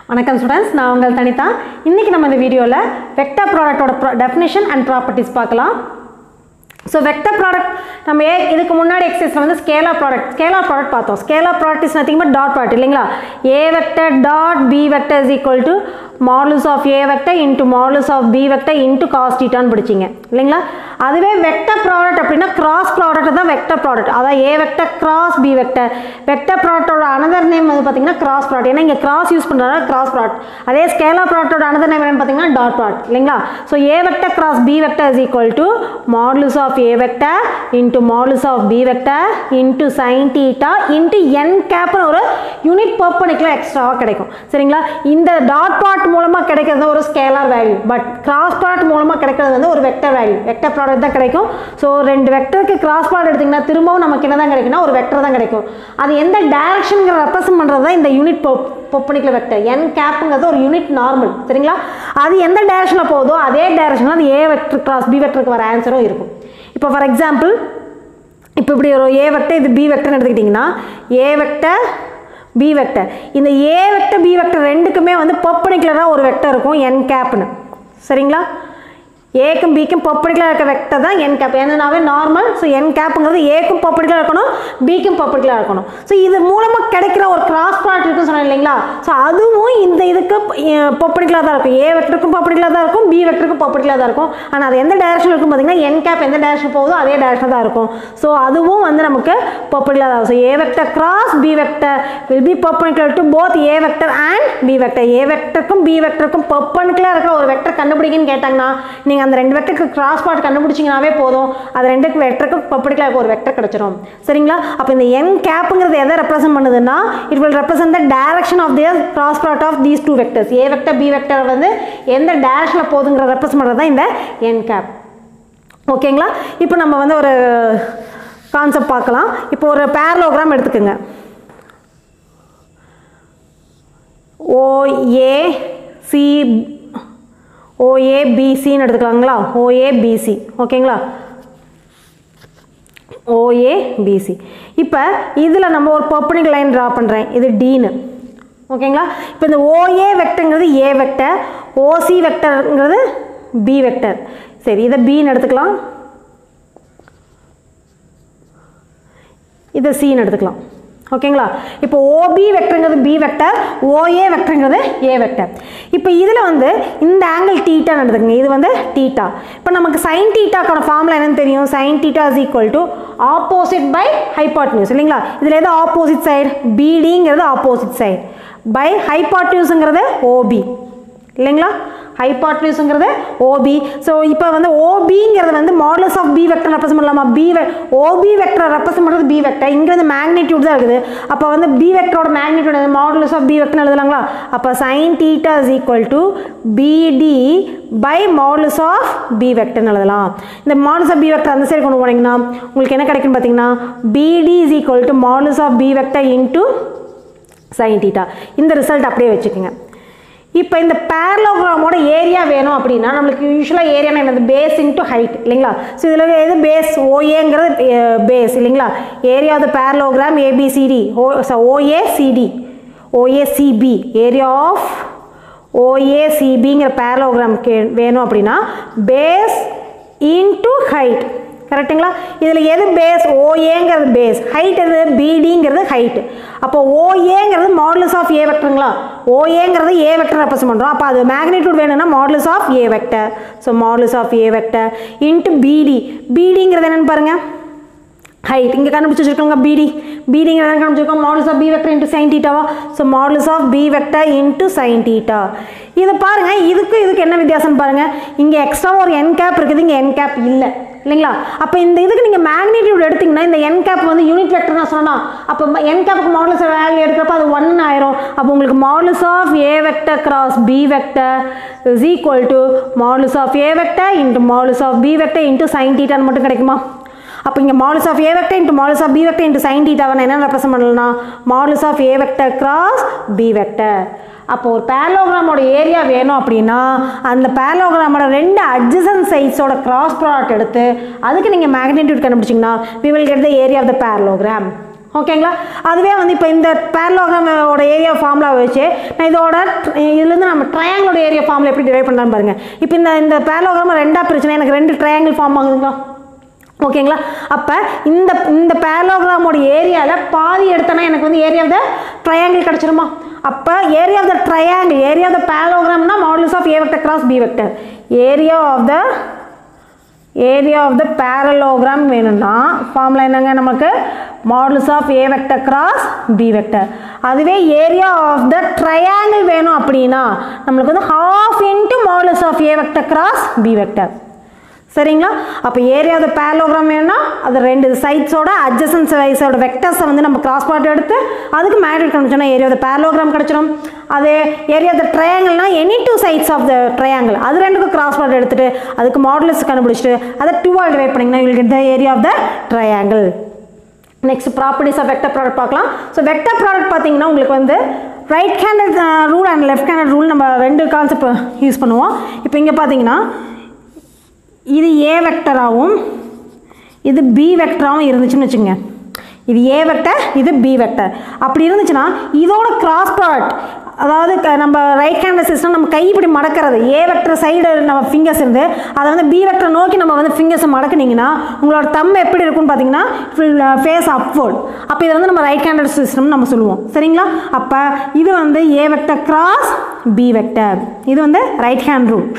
வணக்கம் ஸ்டூடெண்ட்ஸ் நான் உங்கள் தனிதா இன்றைக்கி நம்ம இந்த வீடியோவில் வெக்டர் ப்ராடக்ட்டோட டெஃபினேஷன் அண்ட் ப்ராப்பர்ட்டிஸ் பார்க்கலாம் ஸோ வெக்டர் ப்ராடக்ட் நம்ம ஏ இதுக்கு முன்னாடி எக்ஸசைஸில் வந்து ஸ்கேலா ப்ராடக்ட் ஸ்கேலா ப்ராடக்ட் பார்த்தோம் scalar product is nothing but dot product இல்லைங்களா A vector dot B vector is equal to modulus of A vector into modulus of B vector into cos டீட்டான்னு படிச்சிங்க இல்லைங்களா அதுவே வெக்டர் ப்ராடக்ட் அப்படின்னா cross product தான் vector product அதான் A vector cross B vector vector ப்ராடக்ட்டோட another name வந்து பார்த்தீங்கன்னா கிராஸ் ப்ராடக்ட் ஏன்னா இங்கே கிராஸ் யூஸ் பண்ணுறதுனால கிராஸ் ப்ராடக்ட் அதே ஸ்கேலா ப்ராடக்ட்டோட அனதர் நேம் என்னன்னு பார்த்தீங்கன்னா டாட் ப்ராடக்ட் இல்லைங்களா so A vector cross B vector is equal to modulus of A vector into modulus of B vector into sine theta into N கேப்னு ஒரு unit perpendicular எக்ஸ்ட்ராவாக கிடைக்கும் சரிங்களா இந்த டாட் ப்ராடக்ட் மூலமாக கிடைக்கிறது ஒரு scalar value but cross product மூலமாக கிடைக்கிறது வந்து ஒரு வெக்டர் வேல்யூ வெக்டர் ப்ராடக்ட் தான் கிடைக்கும் ஸோ ரெண்டு வெக்டருக்கு கிராஸ் ப்ராடக்ட் எடுத்திங்கன்னா திரும்பவும் நமக்கு என்ன தான் கிடைக்கும்னா ஒரு வெக்டர் தான் கிடைக்கும் அது எந்த டைரக்ஷனுங்கிற ரெப்ரசன்ட் பண்ணுறது தான் இந்த யூனிட் பொப்பனிக்கல வெக்டர் என் கேப்புங்கிறது ஒரு யூனிட் நார்மல் சரிங்களா அது எந்த டைரக்ஷனில் போகுதோ அதே டைரக்ஷனில் அது ஏ வெக்டர் கிராஸ் பி வெக்டருக்கு வர ஆன்சரும் இருக்கும் இப்போ ஃபார் எக்ஸாம்பிள் இப்போ இப்படி ஒரு ஏ வெக்டர் இது பி வெக்டர்னு எடுத்துக்கிட்டிங்கன்னா ஏ வெக்டர் பி வெக்டர் இந்த ஏ வெக்டர் பி வெக்டர் ரெண்டுக்குமே வந்து பர்பனிக்குலராக ஒரு வெக்டர் இருக்கும் என் கேப்னு சரிங்களா ஏக்கும் பிக்கும் பர்படிகுலர் இருக்க வெக்டர் தான் என் கேப் என்னன்னாவே நார்மல் ஸோ என் கேப்புங்கிறது ஏக்கும் பர்படிகுலர் இருக்கணும் பிக்கும் பர்படிகுலர் இருக்கணும் ஸோ இது மூலமாக கிடைக்கிற ஒரு கிராஸ் ப்ராடக்ட் இருக்குன்னு சொன்னேன் இல்லைங்களா ஸோ அதுவும் இந்த இதுக்கு பர்படிகுலர் தான் இருக்கும் ஏ வெக்டருக்கும் பர்படிகுலர் தான் இருக்கும் பி வெக்டருக்கும் பர்படிகுலர் தான் இருக்கும் ஆனால் அது எந்த டேரக்ஷன் இருக்கும் பார்த்தீங்கன்னா என் கேப் எந்த டேரக்ஷன் போகுதோ அதே டேரக்ஷன் தான் இருக்கும் ஸோ அதுவும் வந்து நமக்கு பர்படிகுலர் தான் so A vector cross B vector will be perpendicular to both A vector and B vector A வெக்டருக்கும் பி வெக்டருக்கும் பர்பனிகுலர் இருக்கிற ஒரு வெக்டர் கண்டுபிடிங்கன்னு கேட்டாங்கன்னா நீங்கள் அந்த ரெண்டு வெக்டருக்கு கிராஸ் பார்ட் கண்டுபிடிச்சிங்கனாவே போதும் அது ரெண்டுக்கு வெக்டருக்கு பர்படிகுலர் ஒரு வெக்டர் கிடச்சிரும் சரிங்களா அப்போ இந்த என் கேப்புங்கிறது எதை ரெப்ரசென்ட் பண்ணுதுன்னா it will represent the direction of their cross product of these two vectors A vector B vector வந்து எந்த டேரக்ஷனில் போகுதுங்கிற ரெப்ரசென்ட் பண்ணுறது தான் இந்த என் கேப் ஓகேங்களா இப்போ நம்ம வந்து ஒரு கான்செப்ட் பார்க்கலாம் இப்போ ஒரு பேரலோகிராம் எடுத்துக்கோங்க ஓஏ சி ஓஏபிசின்னு எடுத்துக்கலாங்களா ஓஏபிசி ஓகேங்களா ஓஏபிசி இப்போ இதில் நம்ம ஒரு பர்பனிக் லைன் ட்ரா பண்ணுறேன் இது டீனு ஓகேங்களா இப்போ இந்த ஓஏ வெக்டருங்கிறது ஏ வெக்டர் ஓசி வெக்டருங்கிறது பி வெக்டர் சரி இதை பின்னு எடுத்துக்கலாம் இதை சின்னு எடுத்துக்கலாம் ஓகேங்களா இப்போ ஓபி வெக்டருங்கிறது பி வெக்டர் ஓஏ வெக்டருங்கிறது ஏ வெக்டர் இப்போ இதில் வந்து இந்த ஆங்கிள் டீட்டான்னு எடுத்துக்கங்க இது வந்து டீட்டா இப்போ நமக்கு சைன் டீட்டாக்கான ஃபார்முலா என்னன்னு தெரியும் sine theta is equal to opposite by hypotenuse இல்லைங்களா இதில் எது ஆப்போசிட் சைடு பிடிங்கிறது ஆப்போசிட் சைடு பை ஹைபாட்னியூஸுங்கிறது ஓபி இல்லைங்களா ஹைபாட்னியூஸுங்கிறது ஓபி ஸோ இப்போ வந்து ஓபிங்கிறது வந்து modulus of B vector represent பண்ணலாமா பி ஓபி வெக்டர் ரெப்ரசென்ட் பண்ணுறது பி வெக்டர் இங்கே வந்து மேக்னிடியூட் தான் இருக்குது அப்போ வந்து பி வெக்டரோட magnitude modulus of B vector எழுதலாங்களா அப்போ sine theta is equal to BD by modulus of B வெக்டர்னு எழுதலாம் இந்த மாடல்ஸ் ஆஃப் பி வெக்டர் அந்த சைடு கொண்டு போனீங்கன்னா உங்களுக்கு என்ன கிடைக்குன்னு பார்த்தீங்கன்னா BD is equal to modulus of B vector into sine theta இந்த ரிசல்ட் அப்படியே வச்சுக்கோங்க இப்போ இந்த பேரலோகிராமோட ஏரியா வேணும் அப்படின்னா நம்மளுக்கு யூஸ்வலாக ஏரியானா என்னது பேஸ் இன்ட்டு ஹைட் இல்லைங்களா ஸோ இதில் எது பேஸ் ஓஏங்கிறது பேஸ் இல்லைங்களா area of the parallelogram ABCD O OACD OACB area of ஓஏசிபிங்கிற பேரலோகிராம் கே வேணும் அப்படின்னா பேஸ் இன்ட்டு ஹைட் கரெக்டுங்களா இதில் எது பேஸ் ஓஏங்கிறது பேஸ் ஹைட் எது பிடிங்கிறது ஹைட்டு அப்போ ஓஏங்கிறது மாடல்ஸ் ஆஃப் ஏ வெக்டருங்களா ஓஏங்கிறது ஏ வெக்டர் ரெப்ரசென்ட் பண்ணுறோம் அப்போ அது மேக்னிடியூட் வேணும்னா modulus of A vector so modulus of A vector into BD பிடிங்கிறது என்னென்னு பாருங்கள் ஹைட் இங்கே கண்டுபிடிச்சி வச்சுருக்கோங்க பிடி பிடிங்கிறத கண்டுபிடிச்சிருக்கோம் modulus of B vector into sine டீட்டாவா so modulus of B vector into sine theta இதை பாருங்கள் இதுக்கு இதுக்கு என்ன வித்தியாசம் பாருங்கள் இங்கே எக்ஸ்ட்ரா ஒரு என் கேப் இருக்குது இங்கே என் கேப் இல்லை இல்லைங்களா அப்போ இந்த இதுக்கு நீங்கள் மேக்னிடியூட் எடுத்திங்கன்னா இந்த என் கேப் வந்து யூனிட் வெக்டர் தான் சொன்னோம் அப்போ என் கேப்புக்கு மாடல்ஸ் வேல்யூ எடுக்கிறப்ப அது ஒன் ஆயிரும் அப்போ உங்களுக்கு modulus of A vector cross B vector is equal to modulus of A vector into modulus of B vector into sine டீட்டான்னு மட்டும் கிடைக்குமா அப்போ இங்கே modulus of A vector into modulus of B vector into sine டீட்டாவை என்ன represent பண்ணலாம் modulus of A vector cross B vector அப்போ ஒரு பேரலோகிராமோட ஏரியா வேணும் அப்படின்னா அந்த பேரலோகிராமோட ரெண்டு அட்ஜசன் சைட்ஸோட கிராஸ் ப்ராடக்ட் எடுத்து அதுக்கு நீங்கள் மேக்னிடியூட் கண்டுபிடிச்சிங்கன்னா we will get the area of the parallelogram ஓகேங்களா அதுவே வந்து இப்போ இந்த பேரலோகிராமோட ஏரியா ஃபார்முலா வச்சு நான் இதோட இதுலேருந்து நம்ம ட்ரையாங்கிளோட ஏரியா ஃபார்முலா எப்படி டிரைவ் பண்ணலான்னு பாருங்க இப்போ இந்த இந்த பேரலோகிராம் ரெண்டாக பிரச்சனை எனக்கு ரெண்டு ட்ரையாங்கிள் ஃபார்ம் ஆகுதுங்களா ஓகேங்களா அப்போ இந்த இந்த பேரலோகிராமோட ஏரியாவில் பாதி எடுத்தேன்னா எனக்கு வந்து ஏரியா ஆஃப் த ட்ரையாங்கிள் கிடச்சிருமா அப்போ area of the triangle area of the பேரலோகிராம்னா modulus of A vector cross B vector area of the area of the parallelogram வேணும்னா ஃபார்முலா என்னங்க நமக்கு modulus of A vector cross B vector அதுவே area of the triangle வேணும் அப்படின்னா நம்மளுக்கு வந்து half into modulus of A vector cross B vector சரிங்களா அப்போ ஏரியா ஆஃப் த பேரலோகிராம் வேணும்னா அது ரெண்டு சைட்ஸோட அட்ஜசன்ஸ் வைஸோட வெக்டர்ஸை வந்து நம்ம கிராஸ் ப்ராடக்ட் எடுத்து அதுக்கு மேக்னெட் கண்டுச்சோன்னா ஏரியா ஆஃப் த பேரலோகிராம் கிடச்சிடும் அதே ஏரியா ஆஃப் த ட்ரையாங்கிள்னா any two sides of the triangle அது ரெண்டுக்கும் கிராஸ் ப்ராடக்ட் எடுத்துட்டு அதுக்கு மாடலஸ் கண்டுபிடிச்சிட்டு அதை டூ ஆல் டிவைட் பண்ணிங்கன்னா you'll get the area of the triangle next properties of vector product பார்க்கலாம் ஸோ வெக்டர் ப்ராடக்ட் பார்த்தீங்கன்னா உங்களுக்கு வந்து right handed rule and left handed rule நம்ம ரெண்டு கான்செப்ட் யூஸ் பண்ணுவோம் இப்போ இங்கே பார்த்தீங்கன்னா இது ஏ வெக்டராகவும் இது பி வெக்டராகவும் இருந்துச்சுன்னு வச்சுங்க இது ஏ வெக்டர் இது பி வெக்டர் அப்படி இருந்துச்சுன்னா இதோட கிராஸ் ப்ராடக்ட் அதாவது க- நம்ம ரைட் ஹேண்ட் சிஸ்டம் நம்ம கை இப்படி மடக்கிறது ஏ வெக்டர் சைடு நம்ம ஃபிங்கர்ஸ் இருந்து அதை வந்து பி வெக்டர் நோக்கி நம்ம வந்து ஃபிங்கர்ஸை மடக்குனீங்கன்னா உங்களோட தம் எப்படி இருக்கும்னு பார்த்தீங்கன்னா ஃபேஸ் அப்வோர்ட் அப்போ இதை வந்து நம்ம ரைட் ஹேண்டட் சிஸ்டம் நம்ம சொல்லுவோம் சரிங்களா அப்போ இது வந்து A vector cross B vector இது வந்து ரைட் ஹேண்ட் ரூல்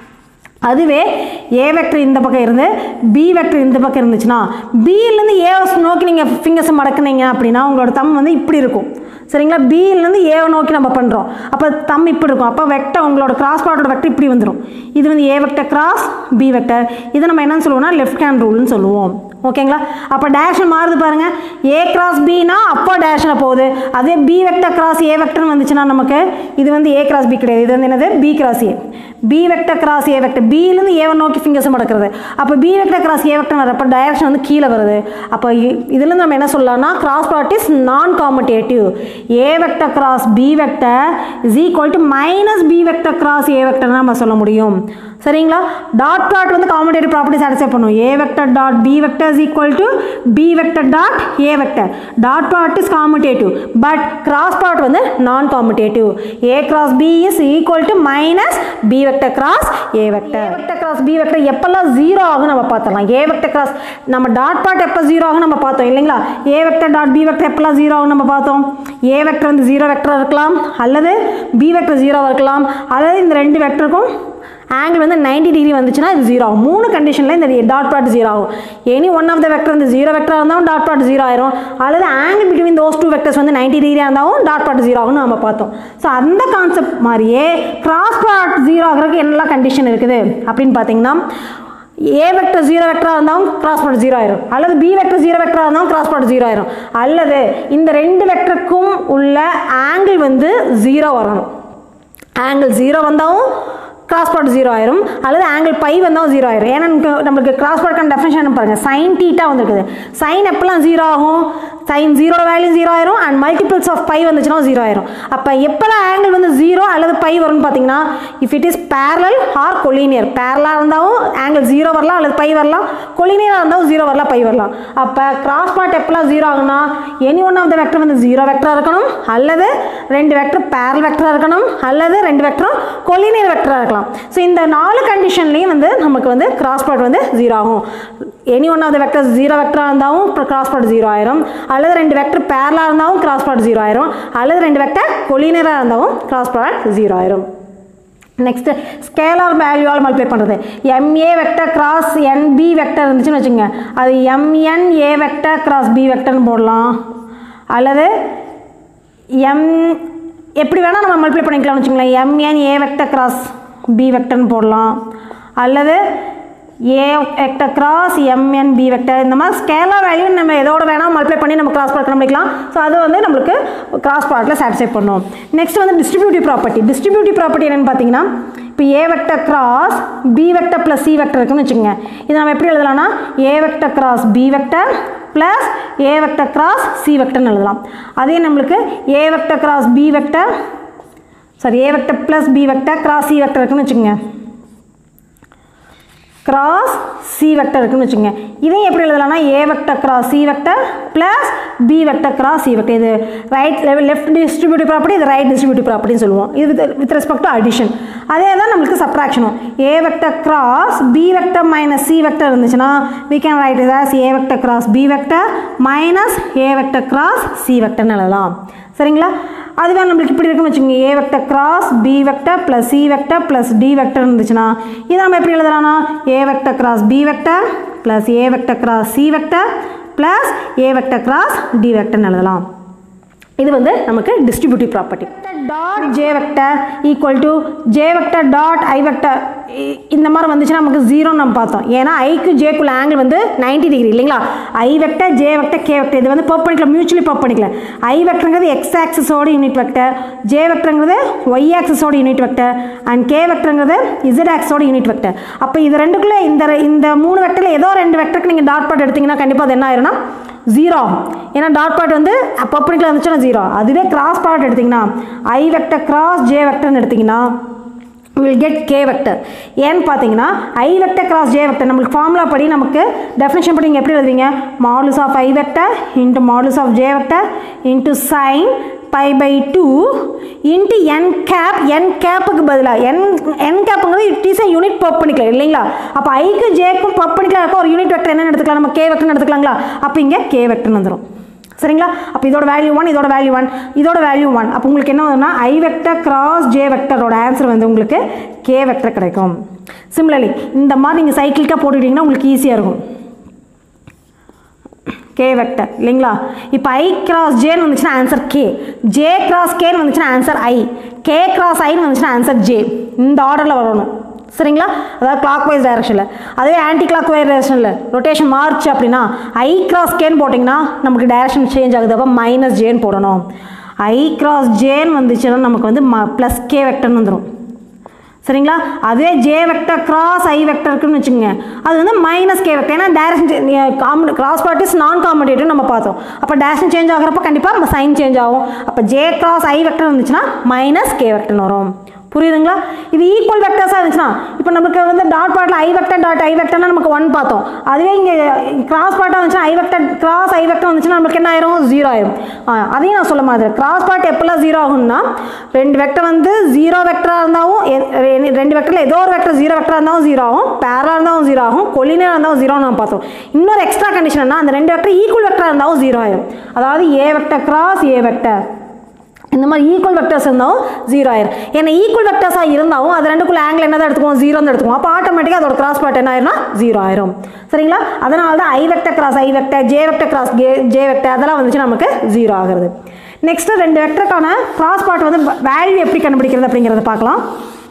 அதுவே ஏ வெக்டர் இந்த பக்கம் இருந்து பி வெக்டர் இந்த பக்கம் இருந்துச்சுன்னா பியிலேருந்து ஏ நோக்கி நீங்கள் ஃபிங்கர்ஸை மடக்குனீங்க அப்படின்னா உங்களோட தம் வந்து இப்படி இருக்கும் சரிங்களா பியிலேருந்து ஏவை நோக்கி நம்ம பண்ணுறோம் அப்போ தம் இப்படி இருக்கும் அப்போ வெக்டர் உங்களோட கிராஸ் ப்ராடக்ட் வெக்டர் இப்படி வந்துடும் இது வந்து A vector cross B vector இதை நம்ம என்னன்னு சொல்லுவோம்னா லெஃப்ட் ஹேண்ட் ரூல்னு சொல்லுவோம் ஓகேங்களா அப்போ டேஷன் மாறுது பாருங்க ஏ கிராஸ் பினா அப்போ டேஷனில் போகுது அதே பி வெக்டர் கிராஸ் ஏ வெக்டர்னு வந்துச்சுன்னா நமக்கு இது வந்து ஏ கிராஸ் பி கிடையாது இது வந்து என்னது B cross A B vector cross A vector பியிலேருந்து ஏவை நோக்கி ஃபிங்கர்ஸ் மடக்கிறது அப்போ B vector cross A vector வரப்போ டைரக்ஷன் வந்து கீழே வருது அப்போ இ- இதுலேருந்து நம்ம என்ன சொல்லலாம்னா cross product is non commutative A vector cross B vector is equal to minus B vector cross A vector நம்ம சொல்ல முடியும் சரிங்களா டாட் ப்ராடக்ட் வந்து காமடேட்டிவ் ப்ராப்பர்ட்டி சாட்டிஸ்ஃபை பண்ணும் A vector dot B vector is equal to B vector dot A vector dot product is commutative but cross product வந்து non commutative A cross B is equal to minus B vector cross A vector A vector cross B vector எப்பெல்லாம் zero ஆகும் நம்ம பார்த்துடலாம் A vector cross நம்ம dot product எப்போ zero ஆகும் நம்ம பார்த்தோம் இல்லைங்களா A vector dot B vector எப்பெல்லாம் ஜீரோ ஆகும் நம்ம பார்த்தோம் ஏ வெக்டர் வந்து ஜீரோ வெக்டர் இருக்கலாம் அல்லது பி வெக்டர் ஜீரோ இருக்கலாம் அல்லது இந்த ரெண்டு வெக்டருக்கும் ஆங்கிள் வந்து 90 டிகிரி வந்துச்சுன்னா இது ஜீரோ ஆகும் மூணு கண்டிஷனில் இந்த டாட் ப்ராட் ஜீரோ ஆகும் any one of the vector இந்த ஜீரோ வெக்டராக இருந்தாலும் டாட் ப்ராட் ஜீரோ ஆயிரும் அல்லது angle between those two vectors வந்து 90 டிகிரியாக இருந்தாலும் டாட் ப்ராட் ஜீரோ ஆகும்னு நம்ம பார்த்தோம் ஸோ அந்த கான்செப்ட் மாதிரியே கிராஸ் ப்ராட் ஜீரோ ஆகிறதுக்கு என்னெல்லாம் கண்டிஷன் இருக்குது அப்படின்னு பார்த்தீங்கன்னா ஏ வெக்டர் ஜீரோ வெக்டராக இருந்தாலும் கிராஸ் ப்ராடக்ட் ஜீரோ ஆயிரும் அல்லது பி வெக்டர் ஜீரோ வெக்டராக இருந்தாலும் கிராஸ் ப்ராடக்ட் ஜீரோ ஆயிரும் அல்லது இந்த ரெண்டு வெக்டருக்கும் உள்ள ஆங்கிள் வந்து ஜீரோ வரணும் ஆங்கிள் ஜீரோ வந்தாலும் கிராஸ் ப்ராடக்ட் ஜீரோ ஆயிரும் அல்லது ஆங்கிள் பை வந்தாலும் ஜீரோ ஆயிரும் ஏன்னா நமக்கு நம்மளுக்கு கிராஸ் ப்ராடக்ட் டெஃபினேஷன் பாருங்க சைன் டீட்டா வந்திருக்குது சைன் எப்பெல்லாம் ஜீரோ ஆகும் சைன் ஜீரோட வேல்யூ ஜீரோ ஆயிரும் அண்ட் மல்டிபிள்ஸ் ஆஃப் பை வந்துச்சுன்னா ஜீரோ ஆயிரும் அப்போ எப்போல்லாம் ஆங்கிள் வந்து ஜீரோ அல்லது பை வரும்னு பார்த்தீங்கன்னா if it is parallel or collinear பேரலாக இருந்தாலும் ஆங்கிள் ஜீரோ வரலாம் அல்லது பை வரலாம் கொலினியராக இருந்தாலும் ஜீரோ வரலாம் பை வரலாம் அப்போ கிராஸ் ப்ராடக்ட் எப்பெல்லாம் ஜீரோ ஆகும்னா any one of the vector வந்து ஜீரோ வெக்டராக இருக்கணும் அல்லது ரெண்டு வெக்டர் பேரல் வெக்டராக இருக்கணும் அல்லது ரெண்டு வெக்டரும் கொலினியர் வெக்டராக இருக்கலாம் ஸோ இந்த நாலு கண்டிஷன்லேயும் வந்து நமக்கு வந்து கிராஸ் ப்ராடக்ட் வந்து ஜீரோ ஆகும் any one of the vector zero வெக்டராக இருந்தாலும் கிராஸ் ப்ராடக்ட் ஜீரோ ஆயிரும் அல்லது ரெண்டு வெக்டர் பேரலாக இருந்தாலும் கிராஸ் ப்ராடக்ட் ஜீரோ ஆயிரும் அல்லது ரெண்டு வெக்டர் கொலினியராக இருந்தாலும் கிராஸ் ப்ராடக்ட் ஜீரோ ஆயிரும் நெக்ஸ்ட் ஸ்கேலார் வேல்யூவால் மல்டிப்ளை பண்ணுறது MA vector cross NB vector இருந்துச்சுன்னு வச்சுங்க அது MN A vector cross B வெக்டர்னு போடலாம் அல்லது எம் எப்படி வேணால் நம்ம மல்டிப்ளை பண்ணிக்கலாம்னு வச்சுங்களேன் MN A vector cross B வெக்டர்னு போடலாம் அல்லது A vector cross MN B vector இந்த மாதிரி ஸ்கேலார் வேல்யூ நம்ம எதோட வேணால் மல்டிப்ளை பண்ணி நம்ம கிராஸ் ப்ராடக்ட் பண்ணிக்கலாம் ஸோ அது வந்து நம்மளுக்கு கிராஸ் ப்ராடக்ட்டில் சாட்டிஸ்ஃபை பண்ணும் நெக்ஸ்ட் வந்து டிஸ்ட்ரிபியூட்டிவ் ப்ராப்பர்ட்டி டிஸ்ட்ரிபியூட்டிவ் ப்ராப்பர்ட்டி என்னென்னு பார்த்தீங்கன்னா இப்போ A vector cross B vector plus C vector இருக்குன்னு வச்சுக்கோங்க இது நம்ம எப்படி எழுதலாம்னா A vector cross B vector plus A vector cross C வெக்டர்னு எழுதலாம் அதே நம்மளுக்கு A vector cross B vector sorry A vector plus B vector cross C vector இருக்குன்னு வச்சுக்கோங்க கிராஸ் சி வெக்டர் இருக்குன்னு வச்சுங்க இதையும் எப்படி எழுதலாம்னா A vector cross C vector plus B vector cross C vector இது ரைட் லெஃப்ட் டிஸ்ட்ரிபியூட்டிவ் ப்ராப்பர்ட்டி இது right distributive ப்ராப்பர்ட்டின்னு சொல்லுவோம் இது with with respect to addition அதே தான் நம்மளுக்கு சப்ராக்ஷனும் A vector cross B vector minus C vector இருந்துச்சுன்னா we can write it as A vector cross B vector minus A vector cross C வெக்டர்னு எழுதலாம் சரிங்களா அதுவே நம்மளுக்கு இப்படி இருக்குன்னு வச்சுக்கோங்க A vector cross B vector plus C vector plus D vector இருந்துச்சுன்னா இதை நம்ம எப்படி எழுதலாம்னா A vector cross B vector plus A vector cross C vector plus A vector cross D வெக்டர்னு எழுதலாம் இது வந்து நமக்கு distributive property dot J vector equal to J vector dot I vector இந்த மாதிரி வந்துச்சுன்னா நமக்கு ஜீரோ நம்ம பார்த்தோம் ஏன்னா ஐக்கு ஜேக்குள்ள ஆங்கிள் வந்து 90 டிகிரி இல்லைங்களா I vector J vector K vector இது வந்து பப் பண்ணிக்கலாம் மியூச்சுவலி பப் பண்ணிக்கலாம் ஐ வெக்டருங்கிறது எக்ஸ் ஆக்சஸோட யூனிட் வெக்டர் ஜே வெக்டருங்கிறது ஒய் ஆக்சஸோட யூனிட் வெக்டர் அண்ட் கே வெக்டருங்கிறது இசட் ஆக்ஸோட யூனிட் வெக்டர் அப்போ இது ரெண்டுக்குள்ளே இந்த ரெ- இந்த மூணு வெக்டரில் ஏதோ ரெண்டு வெக்டருக்கு நீங்கள் டாட் பாட் எடுத்தீங்கன்னா கண்டிப்பாக அது என்ன ஆயிரும்னா ஜீரோ ஆகும் ஏன்னா டாட் பாட் வந்து பப்ளிக்கில் இருந்துச்சுன்னா ஜீரோ அதுவே கிராஸ் ப்ராடக்ட் எடுத்திங்கன்னா ஐ வெக்டர் கிராஸ் ஜே வெக்டர்னு எடுத்திங்கன்னா வில் கெட் கே வெக்டர் ஏன்னு பார்த்தீங்கன்னா I vector cross J vector நம்மளுக்கு ஃபார்முலா படி நமக்கு டெஃபினேஷன் படி நீங்கள் எப்படி எழுதுவீங்க modulus of I vector into modulus of J vector into sine pi by two into N cap N கேப்புக்கு பதிலாக என் என் கேப்புங்கிறது இட் இஸ் யூனிட் பப் பண்ணிக்கலாம் இல்லைங்களா அப்போ ஐக்கு ஜேக்கும் பப் பண்ணிக்கலாம் இருக்க ஒரு யூனிட் வெக்டர் என்னென்னு எடுத்துக்கலாம் நம்ம கே வெக்டர்னு எடுத்துக்கலாங்களா அப்போ இங்கே கே வெக்டர்னு வந்துடும் சரிங்களா அப்போ இதோட வேல்யூ ஒன் இதோட வேல்யூ ஒன் இதோட வேல்யூ ஒன் அப்போ உங்களுக்கு என்ன வரும்னா ஐ வெக்டர் கிராஸ் ஜே வெக்டரோட ஆன்சர் வந்து உங்களுக்கு கே வெக்டர் கிடைக்கும் சிமிலர்லி இந்த மாதிரி நீங்கள் சைக்கிளிக்காக போட்டுக்கிட்டிங்கன்னா உங்களுக்கு ஈஸியாக இருக்கும் கே வெக்டர் இல்லைங்களா இப்போ ஐ கிராஸ் ஜேன்னு வந்துச்சுன்னா ஆன்சர் கே ஜே கிராஸ் கேன்னு வந்துச்சுன்னா ஆன்சர் ஐ கே கிராஸ் ஐன்னு வந்துச்சுன்னா ஆன்சர் ஜே இந்த ஆர்டரில் வரணும் சரிங்களா அதாவது கிளாக் வைஸ் டைரக்ஷனில் அதுவே ஆன்டி கிளாக் வைஸ் டைரக்ஷனில் ரொட்டேஷன் மார்ச் அப்படின்னா ஐ கிராஸ் கேன்னு போட்டிங்கன்னா நமக்கு டைரக்ஷன் சேஞ்ச் ஆகுது அப்போ மைனஸ் ஜேன்னு போடணும் ஐ கிராஸ் ஜேன்னு வந்துச்சுன்னா நமக்கு வந்து ம ப்ளஸ் கே வெக்டர்னு வந்துடும் சரிங்களா அதே J vector cross I vector இருக்குன்னு வச்சுக்கோங்க அது வந்து மைனஸ் கே வெக்டர் ஏன்னா direction common cross product is non commutative நம்ம பார்த்தோம் அப்போ டேரக்ஷன் சேஞ்ச் ஆகிறப்ப கண்டிப்பாக நம்ம சைன் சேஞ்ச் ஆகும் அப்போ ஜே கிராஸ் ஐ வெக்டர் வந்துச்சுன்னா மைனஸ் கே வெக்டர்னு வரும் புரியுதுங்களா இது ஈக்குவல் வெக்டர்ஸாக இருந்துச்சுன்னா இப்போ நமக்கு வந்து டாட் பார்ட்டில் ஐ வெக்டர் டாட் ஐ வெக்டர்னா நமக்கு ஒன் பார்த்தோம் அதுவே இங்கே கிராஸ் பார்ட்டாக வந்துச்சுன்னா I vector cross I vector வந்துச்சுன்னா நமக்கு என்ன ஆயிரும் ஜீரோ ஆயிரும் ஆ, அதையும் நான் சொல்ல மாதிரி கிராஸ் பார்ட் எப்போல்லாம் ஜீரோ ஆகும்னா ரெண்டு வெக்டர் வந்து ஜீரோ வெக்டராக இருந்தாலும் எ- ரெ- ரெண்டு வெக்டரில் ஏதோ ஒரு வெக்டர் ஜீரோ வெக்டராக இருந்தாலும் ஜீரோ ஆகும் பேரலாக இருந்தாலும் ஜீரோ ஆகும் கொலினியாக இருந்தாலும் ஜீரோ நம்ம பார்த்தோம் இன்னொரு எக்ஸ்ட்ரா கண்டிஷன் என்ன அந்த ரெண்டு வெக்டர் ஈக்குவல் வெக்டராக இருந்தாலும் ஜீரோ ஆயிரும் அதாவது A vector cross A vector இந்த மாதிரி ஈக்குவல் வெக்டர்ஸ் இருந்தாலும் ஜீரோ ஆயிரும் ஏன்னா ஈக்குவல் வெக்டர்ஸாக இருந்தாலும் அது ரெண்டுக்குள்ள ஆங்கிள் என்ன தான் எடுத்துக்குவோம் ஜீரோ தான் எடுத்துக்குவோம் அப்போ ஆட்டோமேட்டிக்காக அதோட கிராஸ் பார்ட் என்ன ஆயிரும்னா ஜீரோ ஆயிரும் சரிங்களா அதனால தான் I vector cross I vector J vector cross J J vector அதெல்லாம் வந்துச்சு நமக்கு ஜீரோ ஆகுறது நெக்ஸ்ட் ரெண்டு வெக்டருக்கான கிராஸ் பார்ட் வந்து வேல்யூ எப்படி கண்டுபிடிக்கிறது அப்படிங்கிறத பார்க்கலாம்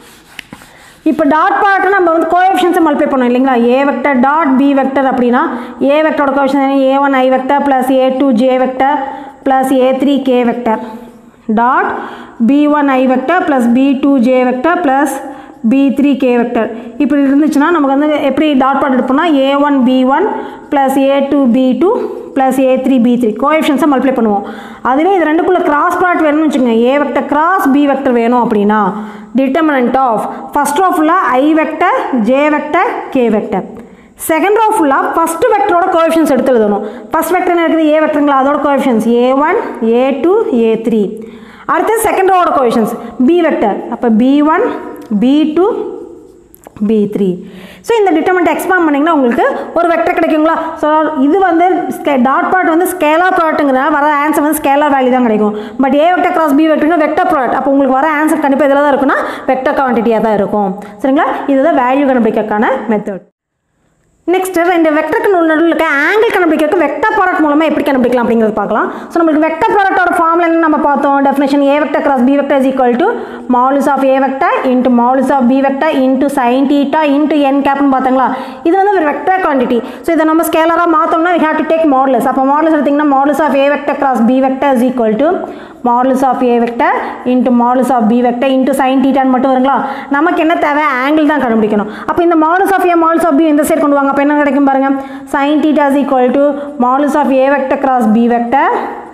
இப்போ டாட் பார்ட்டு நம்ம வந்து கோஎஃபிஷியன்ஸை மல்டிப்ளை பண்ணோம் இல்லைங்களா A vector dot B vector அப்படின்னா ஏ வெக்டரோட coefficient A one I vector plus A two J vector plus A three K vector dot B one I vector plus B two J vector plus B three K vector இப்படி இருந்துச்சுன்னா நமக்கு வந்து எப்படி dot product எடுப்போம்னா A one B one plus A two B two plus A three B three கோஎஃபிஷியன்ஸை multiply பண்ணுவோம் அதுவே இது ரெண்டுக்குள்ள கிராஸ் ப்ராடக்ட் வேணும்னு வச்சுக்கோங்க A vector cross B vector வேணும் அப்படின்னா டிட்டர்மினன்ட் ஆஃப் ஃபர்ஸ்ட் ரோ ஃபுல்லாக I vector J vector K vector second row ஃபுல்லாக ஃபஸ்ட் வெக்டரோட கோஎஃபிஷியன்ஸ் எடுத்து எழுதணும் ஃபஸ்ட் வெக்டர் என்ன இருக்குது ஏ வெக்டருங்களா அதோட coefficients A one A two A three அடுத்து செகண்ட் ரோவோட கோஎஃபிஷியன்ஸ் பி வெக்டர் அப்போ B one B two B three so இந்த டிட்டர்மெண்ட் எக்ஸ்பாண்ட் பண்ணிங்கன்னா உங்களுக்கு ஒரு வெக்டர் கிடைக்குங்களா ஸோ இது வந்து டாட் ப்ராடக்ட் வந்து ஸ்கேலார் ப்ராடக்ட்டுங்கிறனால வர ஆன்சர் வந்து ஸ்கேலார் வேல்யூ தான் கிடைக்கும் but A vector cross B வெக்டர்னா வெக்டர் ப்ராடக்ட் அப்போ உங்களுக்கு வர ஆன்சர் கண்டிப்பாக இதில் தான் இருக்குன்னா வெக்டர் குவான்டிட்டியாக தான் இருக்கும் சரிங்களா இதுதான் வேல்யூ கண்டுபிடிக்கிறதுக்கான மெத்தட் நெக்ஸ்ட் ரெண்டு வெக்டருக்கு நடுவில் இருக்க ஆங்கிள் கண்டுபிடிக்கிறதுக்கு வெக்டர் ப்ராடக்ட் மூலமாக எப்படி கண்டுபிடிக்கலாம் அப்படிங்கிறது பார்க்கலாம் ஸோ நம்மளுக்கு வெக்டர் ப்ராடக்ட்டோட ஃபார்முலா என்ன நம்ம பார்த்தோம் definition A vector cross B vector is equal to modulus of A vector into modulus of B vector into sine theta into N கேப்னு பார்த்தாங்களா இது வந்து ஒரு வெக்டர் குவான்டிட்டி ஸோ இதை நம்ம ஸ்கேலராக மாற்றோம்னா we have to take modulus அப்போ modulus எடுத்திங்கன்னா modulus of A vector cross B vector is equal to modulus of A vector into modulus of B vector into sine டீட்டான்னு மட்டும் வருங்களா நமக்கு என்ன தேவை ஆங்கிள் தான் கண்டுபிடிக்கணும் அப்போ இந்த modulus of A modulus of B இந்த சைடு கொண்டு வாங்க அப்போ என்ன கிடைக்கும் பாருங்க sine theta is equal to modulus of A vector cross B vector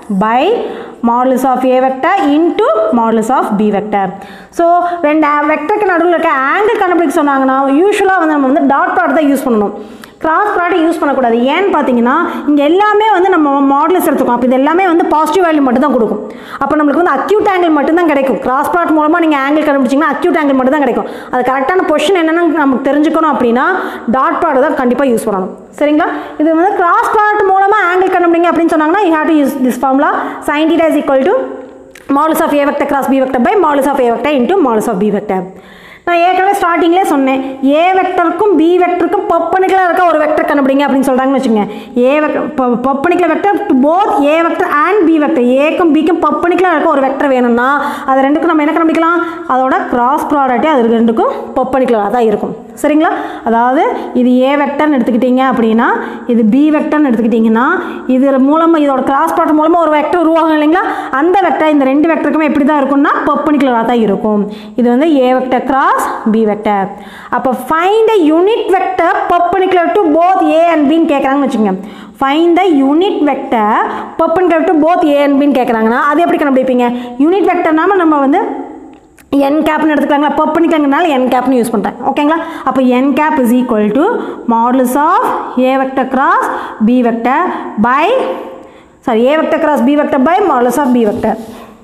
by modulus of A vector into modulus of B vector so ரெண்டு வெக்டருக்கு நடுவில் இருக்க ஆங்கிள் கண்டுபிடிக்க சொன்னாங்கன்னா யூஸ்வலாக வந்து நம்ம வந்து டாட் ப்ராடக்ட் தான் யூஸ் பண்ணணும் கிராஸ் ப்ராடக்ட் யூஸ் பண்ணக்கூடாது ஏன்னு பார்த்தீங்கன்னா இங்கே எல்லாமே வந்து நம்ம மாடல்ஸ் எடுத்துக்கோம் அப்போ இது எல்லாமே வந்து பாசிட்டிவ் வேல்யூ மட்டும் தான் கொடுக்கும் அப்போ நம்மளுக்கு வந்து அக்யூட் ஆங்கிள் மட்டும் தான் கிடைக்கும் கிராஸ் ப்ராடக்ட் மூலமாக நீங்கள் ஆங்கிள் கண்டுபிடிச்சிங்கன்னா அக்யூட் ஆங்கிள் மட்டும் தான் கிடைக்கும் அது கரெக்டான பொசிஷன் என்னென்னு நமக்கு தெரிஞ்சுக்கணும் அப்படின்னா டாட் ப்ராடக்ட் தான் கண்டிப்பாக யூஸ் பண்ணணும் சரிங்களா இது வந்து கிராஸ் ப்ராடக்ட் மூலமாக ஆங்கிள் கண்டுபிடிங்க அப்படின்னு சொன்னாங்கன்னா you have to use this formula sine theta is equal to modulus of A vector cross B vector by modulus of A vector into modulus of B vector நான் ஏற்கனவே ஸ்டார்டிங்லேயே சொன்னேன் ஏ வெக்டருக்கும் B வெக்டருக்கும் பப்பனிக்கலாக இருக்க ஒரு வெக்டர் கண்டுபிடிங்க அப்படின்னு சொல்கிறாங்கன்னு வச்சுங்க A vector perpendicular vector both A vector and B vector ஏக்கும் பிக்கும் பப்பனிக்கலாக இருக்க ஒரு வெக்டர் வேணும்னா அது ரெண்டுக்கும் நம்ம என்ன கண்டுபிடிக்கலாம் அதோட கிராஸ் ப்ராடக்ட்டே அது ரெண்டுக்கும் பப்பனிக்கலாக தான் இருக்கும் சரிங்களா அதாவது இது ஏ வெக்டர்னு எடுத்துக்கிட்டீங்க அப்படின்னா இது பி வெக்டர்னு எடுத்துக்கிட்டிங்கன்னா இது மூலமாக இதோட கிராஸ் ப்ராடக்ட் மூலமாக ஒரு வெக்டர் உருவாகும் இல்லைங்களா அந்த வெக்டர் இந்த ரெண்டு வெக்டருக்குமே எப்படி தான் இருக்கும்னா பப்பனிக்கலாக தான் இருக்கும் இது வந்து A vector cross B vector அப்போ find a unit vector perpendicular to both A and பின்னு கேட்குறாங்கன்னு வச்சுக்கோங்க find the unit vector perpendicular to both A and பின்னு கேட்குறாங்கன்னா அது எப்படி கண்டுபிடிப்பீங்க யூனிட் வெக்டர்னாம நம்ம வந்து என் கேப்னு எடுத்துக்கலாங்க பப்பனிக்கங்கனால என் கேப்னு யூஸ் பண்ணுறேன் ஓகேங்களா அப்போ N cap is equal to modulus of A vector cross B vector by sorry A vector cross B vector by modulus of B vector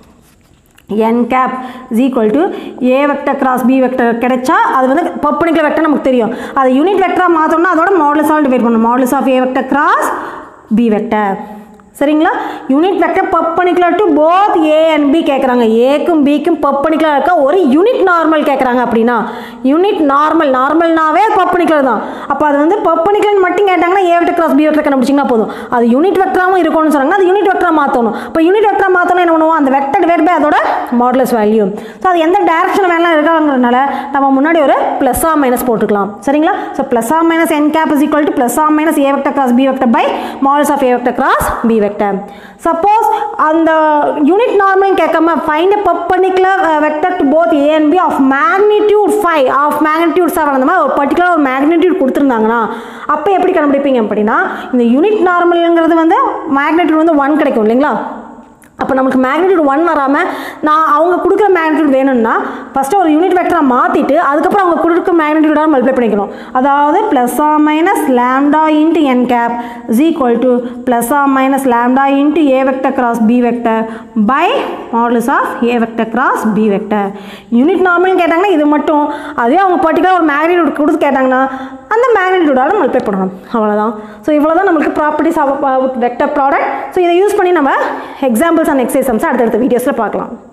n cap is equal to a vector cross b vector கிடைச்சா அது வந்து பப்பனிக்கல vector நமக்கு தெரியும் அது unit வெக்டராக மாற்றோம்னா அதோட modulus ஆல் டிவைட் பண்ணணும் modulus of a vector cross b vector சரிங்களா unit vector perpendicular to both A and B கேட்குறாங்க ஏக்கும் பிக்கும் பப்பனிக்குலர் இருக்க ஒரு யூனிட் நார்மல் கேட்குறாங்க அப்படின்னா யூனிட் நார்மல் நார்மல்னாவே பப்பனிக்குலர் தான் அப்போ அது வந்து பப்பனிக்குலர் மட்டும் கேட்டாங்கன்னா A vector cross B vector கண்டுபிடிச்சிங்கன்னா போதும் அது யூனிட் வெக்டராகவும் இருக்கும்னு சொன்னாங்க அது யூனிட் வெக்டராக மாற்றணும் இப்போ யூனிட் வெக்டராக மாற்றணும் என்ன பண்ணுவோம் அந்த வெக்டர் டிவைட் பை அதோட மாடலஸ் வேல்யூ ஸோ அது எந்த டேரக்ஷன் வேணாலும் இருக்காங்கிறதுனால நம்ம முன்னாடி ஒரு ப்ளஸ் ஆ மைனஸ் போட்டுக்கலாம் சரிங்களா so plus or minus N cap is equal to plus or minus A vector cross B vector by modulus of A vector cross B vector suppose அந்த unit normal கேட்காம find perpendicular vector to both A and B of magnitude five of magnitude seven அந்த மாதிரி ஒரு particular ஒரு magnitude கொடுத்துருந்தாங்கன்னா அப்போ எப்படி கண்டுபிடிப்பீங்க அப்படின்னா இந்த யூனிட் நார்மலுங்கிறது வந்து மேக்னிடியூட் வந்து ஒன் கிடைக்கும் இல்லைங்களா அப்போ நமக்கு மேக்னிடியூட் ஒன் வராமல் நான் அவங்க கொடுக்குற மேக்னிடியூட் வேணும்னா ஃபஸ்ட்டு ஒரு யூனிட் வெக்டரை மாற்றிட்டு அதுக்கப்புறம் அவங்க கொடுக்குற மேக்னிடியூடாக மல்டிப்ளை பண்ணிக்கணும் அதாவது plus or minus lambda into N cap is equal to plus or minus lambda into A vector cross B vector by modulus of A vector cross B vector unit நார்மல்னு கேட்டாங்கன்னா இது மட்டும் அதே அவங்க பர்டிகுலர் ஒரு magnitude கொடுத்து கேட்டாங்கன்னா அந்த மேக்னிடியூடால் மல்டிப்ளை பண்ணணும் அவ்வளோதான் ஸோ இவ்வளோ தான் நம்மளுக்கு properties of vector product so இதை யூஸ் பண்ணி நம்ம எக்ஸாம்பிள்ஸ் அண்ட் எக்ஸசைசம்ஸ் அடுத்தடுத்த வீடியோஸில் பார்க்கலாம்